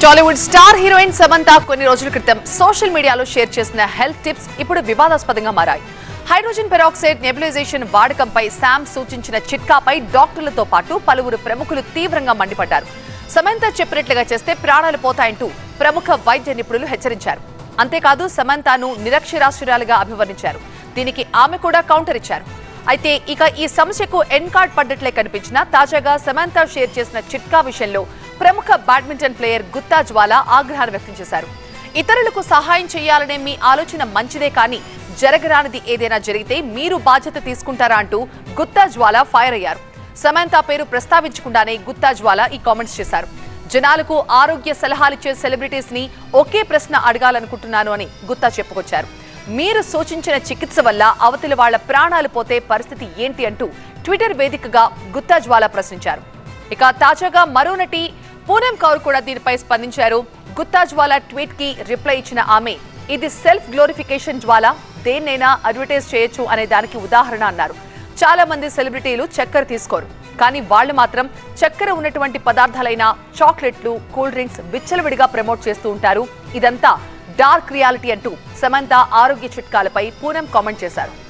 Tollywood star heroine Samantha కొన్ని రోజుల క్రితం సోషల్ మీడియాలో షేర్ చేసిన హెల్త్ టిప్స్ ఇప్పుడు వివాదాస్పదంగా మారాయి హైడ్రోజన్ పెరాక్సైడ్ నెబులైజేషన్ వాడకంపై శామ్ సూచించిన చిట్కాపై డాక్టర్లతో పాటు పలువురు ప్రముఖులు తీవ్రంగా మండిపడ్డారు సమంత చెప్పినట్లుగా చేస్తే ప్రాణాలు పోతాయంటూ ప్రముఖ వైద్య నిపుణులు హెచ్చరించారు అంతేకాదు సమంతను నిరక్షరాస్యురాలుగా అభివర్ణించారు దీనికి ఆమె కూడా కౌంటర్ ఇచ్చారు అయితే ఇక ఈ సమస్యకు ఎన్ కార్డ్ పడ్డట్లే కనిపించినా తాజాగా సమంత షేర్ చేసిన చిట్కా విషయంలో ప్రముఖ బ్యాడ్మింటన్ ప్లేయర్ గుత్తా జ్వాల ఆగ్రహాన్ని వ్యక్తం చేశారు ఇతరులకు సహాయం చేయాలనే మీ ఆలోచన మంచిదే కానీ జరగరానిది ఏదైనా జరిగితే మీరు బాధ్యత తీసుకుంటారా అంటూ గుత్తా జ్వాల ఫైర్ అయ్యారు సమంత పేరు ప్రస్తావించకుండానే గుత్తా జ్వాల ఈ కామెంట్స్ చేశారు జనాలకు ఆరోగ్య సలహాలిచ్చే సెలబ్రిటీస్ ని ఒకే ప్రశ్న అడగాలనుకుంటున్నాను అని గుత్తా చెప్పుకొచ్చారు మీరు సూచించిన చికిత్స వల్ల అవతలి వాళ్ల ప్రాణాలు పోతే పరిస్థితి ఏంటి అంటూ ట్విట్టర్ వేదికగా గుత్తా జ్వాల ప్రశ్నించారు ఇక తాజాగా మరో నటి పూనం కౌర్ కూడా దీనిపై స్పందించారు గుత్తా జ్వాల ట్వీట్ కి రిప్లై ఇచ్చిన ఆమె ఇది సెల్ఫ్ గ్లోరిఫికేషన్ జ్వాల దేన్నైనా అడ్వర్టైజ్ చేయొచ్చు అనే దానికి ఉదాహరణ అన్నారు చాలా మంది సెలబ్రిటీలు చక్కెర తీసుకోరు కానీ వాళ్ళు మాత్రం చక్కెర ఉన్నటువంటి పదార్థాలైన చాక్లెట్లు కూల్ డ్రింక్స్ విచ్చలవిడిగా ప్రమోట్ చేస్తూ ఉంటారు ఇదంతా డార్క్ రియాలిటీ అంటూ సమంత ఆరోగ్య చిట్కాలపై పూనం కామెంట్ చేశారు